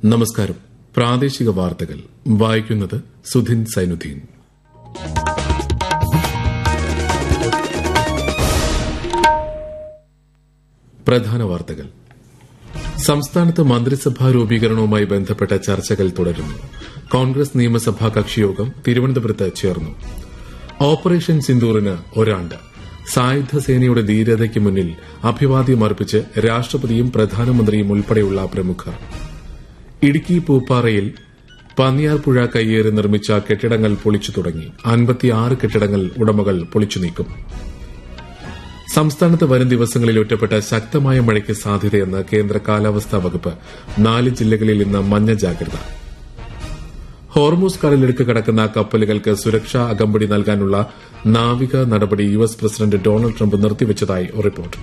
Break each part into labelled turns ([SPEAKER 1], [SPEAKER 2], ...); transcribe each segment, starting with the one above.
[SPEAKER 1] നമസ്കാരം പ്രാദേശിക വാർത്തകൾ വായിക്കുന്നത് സുധിൻ സൈനുദ്ദീൻ പ്രധാന വാർത്തകൾ സംസ്ഥാനത്ത് മന്ത്രിസഭാ രൂപീകരണവുമായി ബന്ധപ്പെട്ട ചർച്ചകൾ തുടരുന്നു കോൺഗ്രസ് നിയമസഭാ കക്ഷിയോഗം തിരുവനന്തപുരത്ത് ചേർന്നു ഓപ്പറേഷൻ സിന്ദൂറിന് ഒരാണ്ട് സായുധ സേനയുടെ ധീരതയ്ക്ക് മുന്നിൽ അഭിവാദ്യം അർപ്പിച്ച് രാഷ്ട്രപതിയും പ്രധാനമന്ത്രിയും ഉൾപ്പെടെയുള്ള പ്രമുഖർ ഇടുക്കി പൂപ്പാറയിൽ പന്നിയാർപ്പുഴ കയ്യേറി നിർമ്മിച്ച കെട്ടിടങ്ങൾ പൊളിച്ചു തുടങ്ങി അൻപത്തിയാറ് കെട്ടിടങ്ങൾ ഉടമകൾ പൊളിച്ചു നീക്കും സംസ്ഥാനത്ത് വരും ദിവസങ്ങളിൽ ഒറ്റപ്പെട്ട ശക്തമായ മഴയ്ക്ക് സാധ്യതയെന്ന് കേന്ദ്ര കാലാവസ്ഥാ വകുപ്പ് നാല് ജില്ലകളിൽ ഇന്ന് മഞ്ഞ ജാഗ്രത ഹോർമൂസ് കടലിടുക്ക് കടക്കുന്ന കപ്പലുകൾക്ക് സുരക്ഷാ അകമ്പടി നൽകാനുള്ള നാവിക നടപടി U S president Donald Trump നിർത്തിവച്ചതായി റിപ്പോർട്ട്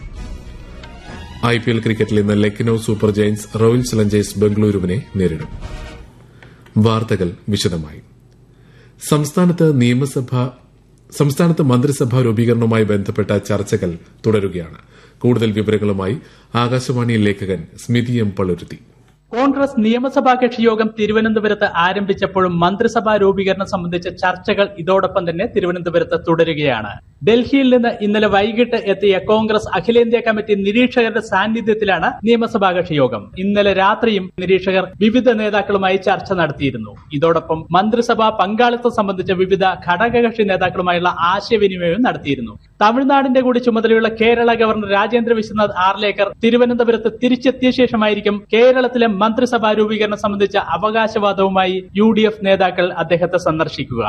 [SPEAKER 1] ഐപിഎൽ ക്രിക്കറ്റിൽ ഇന്ന് Lucknow super giants royal challengers ബംഗളൂരുവിനെ നേരിടും വാർത്തകൾ വിശദമായി സംസ്ഥാനത്ത് നിയമസഭ സംസ്ഥാനത്ത് മന്ത്രിസഭാ രൂപീകരണവുമായി ബന്ധപ്പെട്ട ചർച്ചകൾ തുടരുകയാണ് കൂടുതൽ വിവരങ്ങളുമായി ആകാശവാണി ലേഖകൻ സ്മിതി എം പളുരുത്തി
[SPEAKER 2] കോൺഗ്രസ് നിയമസഭാ കക്ഷി യോഗം തിരുവനന്തപുരത്ത് ആരംഭിച്ചപ്പോഴും മന്ത്രിസഭാ രൂപീകരണം സംബന്ധിച്ച ചർച്ചകൾ ഇതോടൊപ്പം തന്നെ തിരുവനന്തപുരത്ത് തുടരുകയാണ് ഡൽഹിയിൽ നിന്ന് ഇന്നലെ വൈകിട്ട് എത്തിയ കോൺഗ്രസ് അഖിലേന്ത്യാ കമ്മിറ്റി നിരീക്ഷകരുടെ സാന്നിധ്യത്തിലാണ് നിയമസഭാ കക്ഷി യോഗം ഇന്നലെ രാത്രിയും നിരീക്ഷകർ വിവിധ നേതാക്കളുമായി ചർച്ച നടത്തിയിരുന്നു ഇതോടൊപ്പം മന്ത്രിസഭാ പങ്കാളിത്തം സംബന്ധിച്ച വിവിധ ഘടകകക്ഷി നേതാക്കളുമായുള്ള ആശയവിനിമയവും നടത്തിയിരുന്നു തമിഴ്നാടിന്റെ കൂടി ചുമതലയുള്ള കേരള ഗവർണർ രാജേന്ദ്ര വിശ്വനാഥ് ആർലേക്കർ തിരുവനന്തപുരത്ത് തിരിച്ചെത്തിയ ശേഷമായിരിക്കും കേരളത്തിലെ മന്ത്രിസഭാ രൂപീകരണം സംബന്ധിച്ച അവകാശവാദവുമായി യു ഡി എഫ് നേതാക്കൾ അദ്ദേഹത്തെ സന്ദർശിക്കുക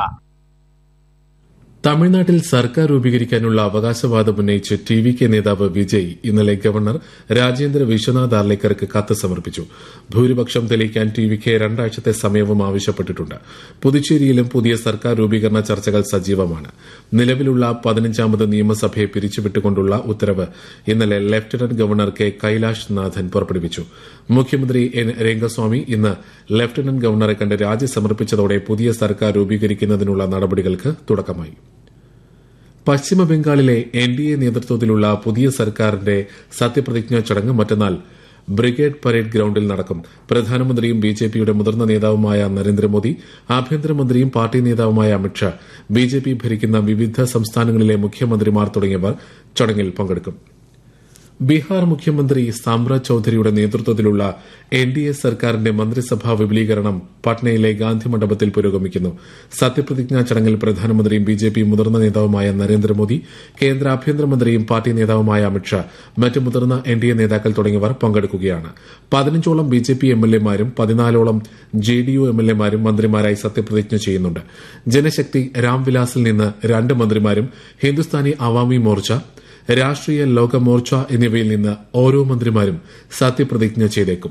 [SPEAKER 1] തമിഴ്നാട്ടിൽ സർക്കാർ രൂപീകരിക്കാനുള്ള അവകാശവാദം ഉന്നയിച്ച് ടി വി കെ നേതാവ് വിജയ് ഇന്നലെ ഗവർണർ രാജേന്ദ്ര വിശ്വനാഥ് ആർലേക്കർക്ക് കത്ത് സമർപ്പിച്ചു ഭൂരിപക്ഷം തെളിയിക്കാൻ ടി വി കെ രണ്ടാഴ്ചത്തെ സമയവും ആവശ്യപ്പെട്ടിട്ടുണ്ട് പുതുച്ചേരിയിലും പുതിയ സർക്കാർ രൂപീകരണ ചർച്ചകൾ സജീവമാണ് നിലവിലുള്ള പതിനഞ്ചാമത് നിയമസഭയെ പിരിച്ചുവിട്ടുകൊണ്ടുള്ള ഉത്തരവ് ഇന്നലെ ലഫ്റ്റനന്റ് ഗവർണർ കെ കൈലാഷ് നാഥൻ പുറപ്പെടുവിച്ചു മുഖ്യമന്ത്രി എൻ രംഗസ്വാമി ഇന്ന് ലഫ്റ്റനന്റ് ഗവർണറെ കണ്ട് രാജി സമർപ്പിച്ചതോടെ പുതിയ സർക്കാർ രൂപീകരിക്കുന്നതിനുള്ള നടപടികൾക്ക് തുടക്കമായി പശ്ചിമ ബംഗാളിലെ എൻ ഡി എ നേതൃത്വത്തിലുള്ള പുതിയ സർക്കാരിന്റെ സത്യപ്രതിജ്ഞാ ചടങ്ങ് മറ്റന്നാൾ ബ്രിഗേഡ് പരേഡ് ഗ്രൌണ്ടിൽ നടക്കും പ്രധാനമന്ത്രിയും ബി ജെ പിയുടെ മുതിർന്ന നേതാവുമായ നരേന്ദ്രമോദി ആഭ്യന്തരമന്ത്രിയും പാർട്ടി നേതാവുമായ അമിത്ഷാ ബി ജെ പി ഭരിക്കുന്ന വിവിധ സംസ്ഥാനങ്ങളിലെ മുഖ്യമന്ത്രിമാർ തുടങ്ങിയവർ ചടങ്ങിൽ പങ്കെടുക്കും ബീഹാർ മുഖ്യമന്ത്രി സാമ്രാജ് ചൌധരിയുടെ നേതൃത്വത്തിലുള്ള എൻ ഡി എ സർക്കാരിന്റെ മന്ത്രിസഭാ വിപുലീകരണം പട്നയിലെ ഗാന്ധി മണ്ഡപത്തിൽ പുരോഗമിക്കുന്നു സത്യപ്രതിജ്ഞാ ചടങ്ങിൽ പ്രധാനമന്ത്രിയും ബി ജെ പി മുതിർന്ന നേതാവുമായ നരേന്ദ്രമോദി കേന്ദ്ര ആഭ്യന്തരമന്ത്രിയും പാർട്ടി നേതാവുമായ അമിത്ഷാ മറ്റ് മുതിർന്ന എൻ ഡി എ നേതാക്കൾ തുടങ്ങിയവർ പങ്കെടുക്കുകയാണ് പതിനഞ്ചോളം B J P M L എമാരും പതിനാലോളം J D U M L എമാരും മന്ത്രിമാരായി സത്യപ്രതിജ്ഞ ചെയ്യുന്നുണ്ട് ജനശക്തി രാംവിലാസിൽ നിന്ന് രണ്ട് മന്ത്രിമാരും ഹിന്ദുസ്ഥാനി അവാമി മോർച്ച രാഷ്ട്രീയ ലോക മോർച്ച എന്നിവയിൽ നിന്ന് ഓരോ മന്ത്രിമാരും സത്യപ്രതിജ്ഞ ചെയ്തേക്കും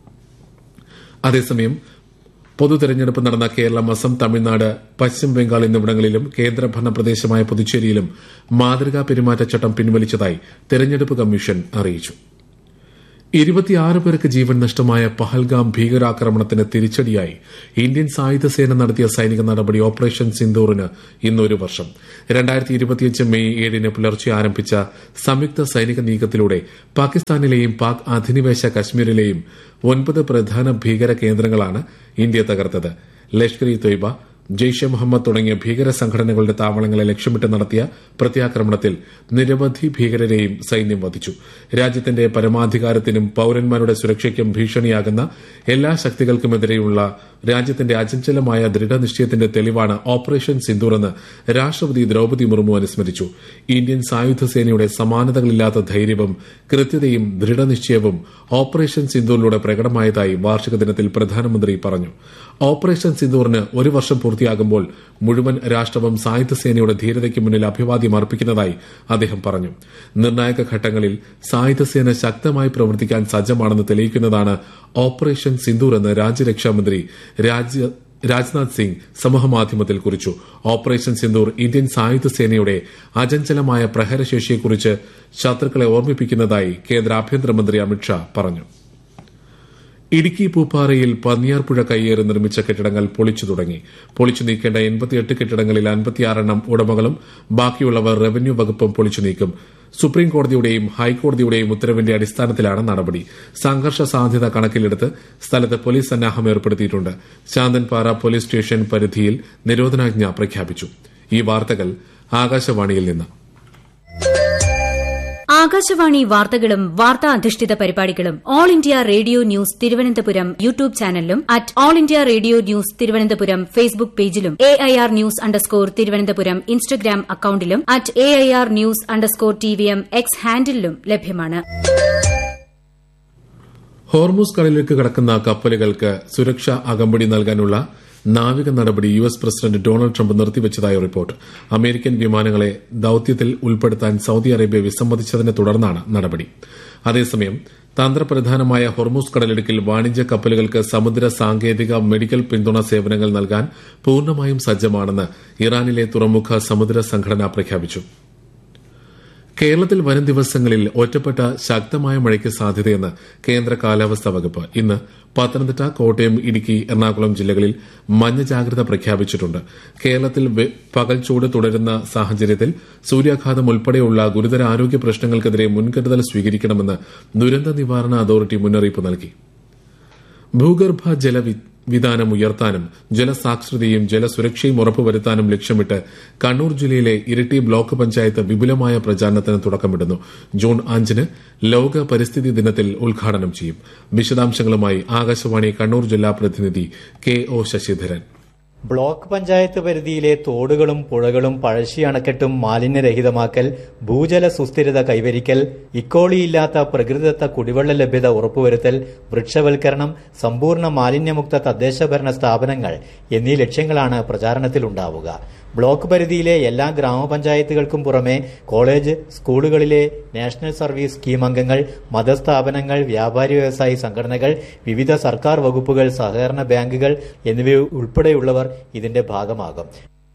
[SPEAKER 1] അതേസമയം പൊതു തെരഞ്ഞെടുപ്പ് നടന്ന കേരളം അസം തമിഴ്നാട് പശ്ചിമ ബംഗാൾ എന്നിവിടങ്ങളിലും കേന്ദ്രഭരണ പ്രദേശമായ പുതുച്ചേരിയിലും മാതൃകാ പെരുമാറ്റച്ചട്ടം പിൻവലിച്ചതായി തെരഞ്ഞെടുപ്പ് കമ്മീഷൻ അറിയിച്ചു ഇരുപത്തിയാറ് പേർക്ക് ജീവൻ നഷ്ടമായ പഹൽഗാം ഭീകരാക്രമണത്തിന് തിരിച്ചടിയായി ഇന്ത്യൻ സായുധ സേന നടത്തിയ സൈനിക നടപടി ഓപ്പറേഷൻ സിന്ദൂറിന് ഇന്ന് ഒരു വർഷം രണ്ടായിരത്തി ഇരുപത്തിയഞ്ച് മെയ് ഏഴിന് പുലർച്ചെ ആരംഭിച്ച സംയുക്ത സൈനിക നീക്കത്തിലൂടെ പാകിസ്ഥാനിലെയും പാക് അധിനിവേശ കശ്മീരിലെയും ഒൻപത് പ്രധാന ഭീകര കേന്ദ്രങ്ങളാണ് ഇന്ത്യ തകർത്തത് ലഷ്കർ ഇ തൊയ്ബ ജെയ്ഷെ മുഹമ്മദ് തുടങ്ങിയ ഭീകര സംഘടനകളുടെ താവളങ്ങളെ ലക്ഷ്യമിട്ട് നടത്തിയ പ്രത്യാക്രമണത്തിൽ നിരവധി ഭീകരരെയും സൈന്യം വധിച്ചു രാജ്യത്തിന്റെ പരമാധികാരത്തിനും പൌരന്മാരുടെ സുരക്ഷയ്ക്കും ഭീഷണിയാകുന്ന എല്ലാ ശക്തികൾക്കുമെതിരെയുള്ള രാജ്യത്തിന്റെ അചഞ്ചലമായ ദൃഢനിശ്ചയത്തിന്റെ തെളിവാണ് ഓപ്പറേഷൻ സിന്ദൂർ എന്ന് രാഷ്ട്രപതി ദ്രൌപതി മുർമു അനുസ്മരിച്ചു ഇന്ത്യൻ സായുധ സേനയുടെ സമാനതകളില്ലാത്ത ധൈര്യവും കൃത്യതയും ദൃഢനിശ്ചയവും ഓപ്പറേഷൻ സിന്ദൂറിലൂടെ പ്രകടമായതായി വാർഷിക ദിനത്തിൽ പ്രധാനമന്ത്രി പറഞ്ഞു ഓപ്പറേഷൻ സിന്ദൂറിന് ഒരു വർഷം പൂർത്തിയാകുമ്പോൾ മുഴുവൻ രാഷ്ട്രവും സായുധ സേനയുടെ ധീരതയ്ക്ക് മുന്നിൽ അഭിവാദ്യം അർപ്പിക്കുന്നതായി അദ്ദേഹം പറഞ്ഞു നിർണായക ഘട്ടങ്ങളിൽ സായുധ സേന ശക്തമായി പ്രവർത്തിക്കാൻ സജ്ജമാണെന്ന് തെളിയിക്കുന്നതാണ് ഓപ്പറേഷൻ സിന്ദൂർ എന്ന് രാജ്യരക്ഷാമന്ത്രി രാജ്നാഥ് സിംഗ് സമൂഹമാധ്യമത്തിൽ കുറിച്ചു ഓപ്പറേഷൻ സിന്ദൂർ ഇന്ത്യൻ സായുധ സേനയുടെ അചഞ്ചലമായ പ്രഹരശേഷിയെക്കുറിച്ച് ശത്രുക്കളെ ഓർമ്മിപ്പിക്കുന്നതായി കേന്ദ്ര ആഭ്യന്തരമന്ത്രി അമിത്ഷാ പറഞ്ഞു ഇടുക്കി പൂപ്പാറയിൽ പന്നിയാർപ്പുഴ കയ്യേറി നിർമ്മിച്ച കെട്ടിടങ്ങൾ പൊളിച്ചു തുടങ്ങി പൊളിച്ചു നീക്കേണ്ട എൺപത്തിയെട്ട് കെട്ടിടങ്ങളിൽ അൻപത്തിയാറെണ്ണം ഉടമകളും ബാക്കിയുള്ളവർ റവന്യൂ വകുപ്പും പൊളിച്ചു നീക്കും സുപ്രീം കോടതിയുടെയും ഹൈക്കോടതിയുടെയും ഉത്തരവിന്റെ അടിസ്ഥാനത്തിലാണ് നടപടി സംഘർഷ സാധ്യത കണക്കിലെടുത്ത് സ്ഥലത്ത് പോലീസ് സന്നാഹം ഏർപ്പെടുത്തിയിട്ടുണ്ട് ശാന്തൻപാറ പോലീസ് സ്റ്റേഷൻ പരിധിയിൽ നിരോധനാജ്ഞ പ്രഖ്യാപിച്ചു ഈ വാർത്തകൾ ആകാശവാണിയിൽ നിന്ന്
[SPEAKER 3] ആകാശവാണി വാർത്തകളും വാർത്താ അധിഷ്ഠിത പരിപാടികളും all India radio news Thiruvananthapuram YouTube ചാനലിലും at all India radio news Thiruvananthapuram Facebook പേജിലും A I R news underscore Thiruvananthapuram Instagram അക്കൌണ്ടിലും at A I R news underscore T V M X ഹാൻഡിലും ലഭ്യമാണ്
[SPEAKER 1] ഹോർമൂസ് കടലിലേക്ക് കടക്കുന്ന കപ്പലുകൾക്ക് സുരക്ഷാ അകമ്പടി നൽകാനുള്ള നാവിക നടപടി U S president Donald Trump നിർത്തിവച്ചതായി റിപ്പോർട്ട് അമേരിക്കൻ വിമാനങ്ങളെ ദൌത്യത്തിൽ ഉൾപ്പെടുത്താൻ സൌദി അറേബ്യ വിസമ്മതിച്ചതിനെ തുടർന്നാണ് നടപടി അതേസമയം തന്ത്രപ്രധാനമായ ഹൊർമൂസ് കടലിടുക്കിൽ വാണിജ്യ കപ്പലുകൾക്ക് സമുദ്ര സാങ്കേതിക മെഡിക്കൽ പിന്തുണ സേവനങ്ങൾ നൽകാൻ പൂർണ്ണമായും സജ്ജമാണെന്ന് ഇറാനിലെ തുറമുഖ സമുദ്ര സംഘടന പ്രഖ്യാപിച്ചു കേരളത്തിൽ വരും ദിവസങ്ങളിൽ ഒറ്റപ്പെട്ട ശക്തമായ മഴയ്ക്ക് സാധ്യതയെന്ന് കേന്ദ്ര കാലാവസ്ഥാ വകുപ്പ് ഇന്ന് പത്തനംതിട്ട കോട്ടയം ഇടുക്കി എറണാകുളം ജില്ലകളിൽ മഞ്ഞ ജാഗ്രത പ്രഖ്യാപിച്ചിട്ടുണ്ട് കേരളത്തിൽ പകൽ ചൂട് തുടരുന്ന സാഹചര്യത്തിൽ സൂര്യാഘാതം ഉൾപ്പെടെയുള്ള ഗുരുതര ആരോഗ്യ പ്രശ്നങ്ങൾക്കെതിരെ മുൻകരുതൽ സ്വീകരിക്കണമെന്ന് ദുരന്ത നിവാരണ അതോറിറ്റി മുന്നറിയിപ്പ് നൽകി ഭൂഗർഭ ജലവിധാനം ഉയർത്താനും ജലസാക്ഷരതയും ജലസുരക്ഷയും ഉറപ്പുവരുത്താനും ലക്ഷ്യമിട്ട് കണ്ണൂർ ജില്ലയിലെ ഇരിട്ടി ബ്ലോക്ക് പഞ്ചായത്ത് വിപുലമായ പ്രചാരണത്തിന് തുടക്കമിടുന്നു ജൂൺ അഞ്ചിന് ലോക പരിസ്ഥിതി ദിനത്തിൽ ഉദ്ഘാടനം ചെയ്യും വിശദാംശങ്ങളുമായി ആകാശവാണി കണ്ണൂർ ജില്ലാ പ്രതിനിധി K O Sasidharan
[SPEAKER 4] block panchayat പരിധിയിലെ തോടുകളും പുഴകളും പഴശ്ശി അണക്കെട്ടും മാലിന്യരഹിതമാക്കൽ ഭൂജല സുസ്ഥിരത കൈവരിക്കൽ ഇക്കോളിയില്ലാത്ത പ്രകൃതിദത്ത കുടിവെള്ള ലഭ്യത ഉറപ്പുവരുത്തൽ വൃക്ഷവൽക്കരണം സമ്പൂർണ്ണ മാലിന്യമുക്ത തദ്ദേശഭരണ സ്ഥാപനങ്ങൾ എന്നീ ലക്ഷ്യങ്ങളാണ് പ്രചാരണത്തിലുണ്ടാവുക ബ്ലോക്ക് പരിധിയിലെ എല്ലാ ഗ്രാമപഞ്ചായത്തുകൾക്കും പുറമെ കോളേജ് സ്കൂളുകളിലെ നാഷണൽ സർവീസ് സ്കീം അംഗങ്ങൾ മതസ്ഥാപനങ്ങൾ വ്യാപാരി വ്യവസായി സംഘടനകൾ വിവിധ സർക്കാർ വകുപ്പുകൾ സഹകരണ ബാങ്കുകൾ എന്നിവ ഉൾപ്പെടെയുള്ളവർ ഇതിന്റെ ഭാഗമാകും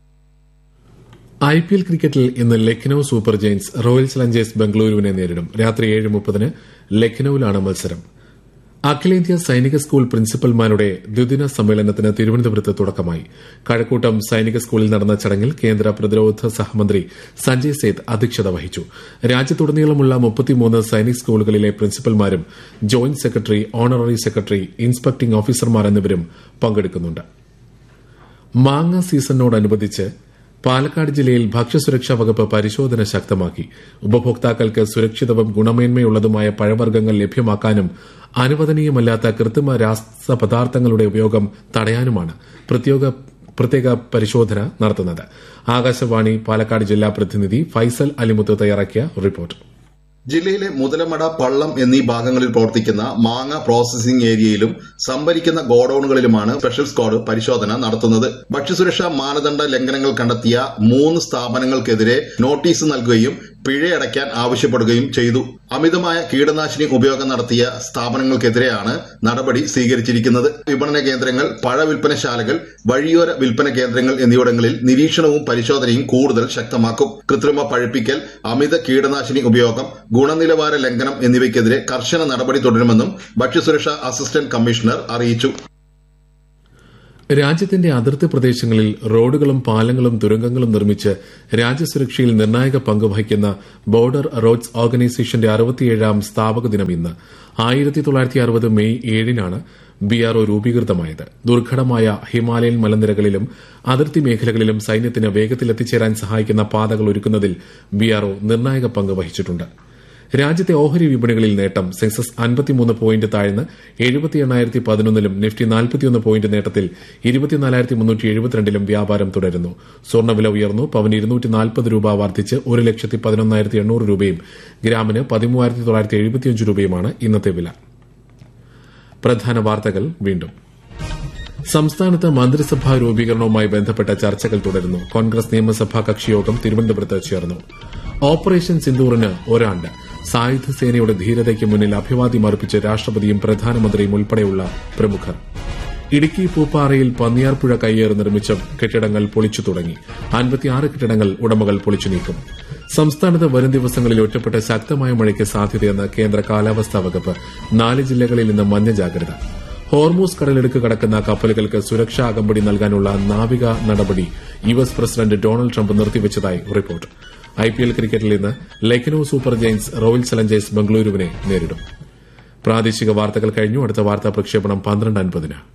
[SPEAKER 1] ഐ പി എൽ ക്രിക്കറ്റിൽ ഇന്ന് Lucknow super giants royal challengers ബംഗളൂരുവിനെ നേരിടും രാത്രി ഏഴ് മുപ്പതിന് ലക്നൌവിലാണ് മത്സരം അഖിലേന്ത്യാ സൈനിക സ്കൂൾ പ്രിൻസിപ്പൽമാരുടെ ദ്വിദിന സമ്മേളനത്തിന് തിരുവനന്തപുരത്ത് തുടക്കമായി കഴക്കൂട്ടം സൈനിക സ്കൂളിൽ നടന്ന ചടങ്ങിൽ കേന്ദ്ര പ്രതിരോധ സഹമന്ത്രി സഞ്ജയ് സേത്ത് അധ്യക്ഷത വഹിച്ചു രാജ്യത്തുടനീളമുള്ള മുപ്പത്തിമൂന്ന് സൈനിക് സ്കൂളുകളിലെ പ്രിൻസിപ്പൽമാരും joint secretary honorary secretary inspecting ഓഫീസർമാർ എന്നിവരും പങ്കെടുക്കുന്നുണ്ട് മാങ്ങ സീസണിനോടനുബന്ധിച്ച് പാലക്കാട് ജില്ലയിൽ ഭക്ഷ്യസുരക്ഷാ വകുപ്പ് പരിശോധന ശക്തമാക്കി ഉപഭോക്താക്കൾക്ക് സുരക്ഷിതവും ഗുണമേന്മയുള്ളതുമായ പഴവർഗ്ഗങ്ങൾ ലഭ്യമാക്കാനും അനുവദനീയമല്ലാത്ത കൃത്രിമ രാസപദാർത്ഥങ്ങളുടെ ഉപയോഗം തടയാനുമാണ് പ്രത്യേക പരിശോധന നടത്തുന്നത് ആകാശവാണി പാലക്കാട് ജില്ലാ പ്രതിനിധി ഫൈസൽ അലിമുത്ത് തയ്യാറാക്കിയ റിപ്പോർട്ട്
[SPEAKER 5] ജില്ലയിലെ മുതലമട പള്ളം എന്നീ ഭാഗങ്ങളിൽ പ്രവർത്തിക്കുന്ന മാങ്ങ പ്രോസസിംഗ് ഏരിയയിലും സംഭരിക്കുന്ന ഗോഡൌണുകളിലുമാണ് സ്പെഷ്യൽ സ്ക്വാഡ് പരിശോധന നടത്തുന്നത് ഭക്ഷ്യസുരക്ഷാ മാനദണ്ഡ ലംഘനങ്ങൾ കണ്ടെത്തിയ മൂന്ന് സ്ഥാപനങ്ങൾക്കെതിരെ നോട്ടീസ് നൽകുകയും പിഴയടയ്ക്കാൻ ആവശ്യപ്പെടുകയും ചെയ്തു അമിതമായ കീടനാശിനി ഉപയോഗം നടത്തിയ സ്ഥാപനങ്ങൾക്കെതിരെയാണ് നടപടി സ്വീകരിച്ചിരിക്കുന്നത് വിപണന കേന്ദ്രങ്ങൾ പഴ വിൽപ്പനശാലകൾ വഴിയോര വിൽപ്പന കേന്ദ്രങ്ങൾ എന്നിവിടങ്ങളിൽ നിരീക്ഷണവും പരിശോധനയും കൂടുതൽ ശക്തമാക്കും കൃത്രിമ പഴുപ്പിക്കൽ അമിത കീടനാശിനി ഉപയോഗം ഗുണനിലവാര ലംഘനം എന്നിവയ്ക്കെതിരെ കർശന നടപടി തുടരുമെന്നും ഭക്ഷ്യസുരക്ഷാ അസിസ്റ്റന്റ് കമ്മീഷണർ അറിയിച്ചു
[SPEAKER 1] രാജ്യത്തിന്റെ അതിർത്തി പ്രദേശങ്ങളിൽ റോഡുകളും പാലങ്ങളും തുരങ്കങ്ങളും നിർമ്മിച്ച് രാജ്യസുരക്ഷയിൽ നിർണായക പങ്ക് വഹിക്കുന്ന ബോർഡർ റോഡ്സ് ഓർഗനൈസേഷന്റെ അറുപത്തിയേഴാം സ്ഥാപക ദിനം ഇന്ന് ആയിരത്തി തൊള്ളായിരത്തി അറുപത് മെയ് ഏഴിനാണ് ബിആർഒ രൂപീകൃതമായത് ദുർഘടമായ ഹിമാലയൻ മലനിരകളിലും അതിർത്തി മേഖലകളിലും സൈന്യത്തിന് വേഗത്തിൽ എത്തിച്ചേരാൻ സഹായിക്കുന്ന പാതകൾ ഒരുക്കുന്നതിൽ ബിആർഒ നിർണായക പങ്ക് വഹിച്ചിട്ടുണ്ട് രാജ്യത്തെ ഓഹരി വിപണികളിൽ നേട്ടം സെൻസസ് അൻപത്തിമൂന്ന് പോയിന്റ് താഴ്ന്ന് എഴുപത്തി എണ്ണായിരത്തി പതിനൊന്നിലും നിഫ്റ്റി നാൽപ്പത്തിയൊന്ന് പോയിന്റ് നേട്ടത്തിൽ ഇരുപത്തിനാലായിരത്തി മുന്നൂറ്റി എഴുപത്തിരണ്ടിലും വ്യാപാരം തുടരുന്നു സ്വർണ്ണവില ഉയർന്നു പവന് ഇരുന്നൂറ്റി നാൽപ്പത് രൂപ വർദ്ധിച്ച് ഒരു ലക്ഷത്തി പതിനൊന്നായിരത്തി എണ്ണൂറ് രൂപയും ഗ്രാമിന് പതിമൂവായിരത്തി തൊള്ളായിരത്തി എഴുപത്തിയഞ്ച് രൂപയുമാണ് ഇന്നത്തെ വില പ്രധാന വാർത്തകൾ വീണ്ടും സംസ്ഥാനത്ത് മന്ത്രിസഭാ രൂപീകരണവുമായി ബന്ധപ്പെട്ട ചർച്ചകൾ തുടരുന്നു കോൺഗ്രസ് നിയമസഭാ കക്ഷിയോഗം തിരുവനന്തപുരത്ത് ചേർന്നു ഓപ്പറേഷൻ സിന്ദൂറിന് ഒരാണ്ട് സായുധ സേനയുടെ ധീരതയ്ക്ക് മുന്നിൽ അഭിവാദ്യം അർപ്പിച്ച് രാഷ്ട്രപതിയും പ്രധാനമന്ത്രിയും ഉൾപ്പെടെയുള്ള പ്രമുഖർ ഇടുക്കി പൂപ്പാറയിൽ പന്നിയാർപ്പുഴ കയ്യേറി നിർമ്മിച്ച കെട്ടിടങ്ങൾ പൊളിച്ചു തുടങ്ങി അൻപത്തിയാറ് കെട്ടിടങ്ങൾ ഉടമകൾ പൊളിച്ചു നീക്കും സംസ്ഥാനത്ത് വരും ദിവസങ്ങളിൽ ഒറ്റപ്പെട്ട ശക്തമായ മഴയ്ക്ക് സാധ്യതയെന്ന് കേന്ദ്ര കാലാവസ്ഥാ വകുപ്പ് നാല് ജില്ലകളിൽ ഇന്ന് മഞ്ഞ ജാഗ്രത ഹോർമൂസ് കടലിടുക്ക് കടക്കുന്ന കപ്പലുകൾക്ക് സുരക്ഷാ അകമ്പടി നൽകാനുള്ള നാവിക നടപടി U S president Donald Trump നിർത്തിവച്ചതായി റിപ്പോർട്ട് ഐപിഎൽ ക്രിക്കറ്റിൽ ഇന്ന് Lucknow super giants royal challengers ബംഗളൂരുവിനെ നേരിടും പ്രാദേശിക വാർത്തകൾ കഴിഞ്ഞു അടുത്ത വാർത്താ പ്രക്ഷേപണം പന്ത്രണ്ട് അൻപതിന്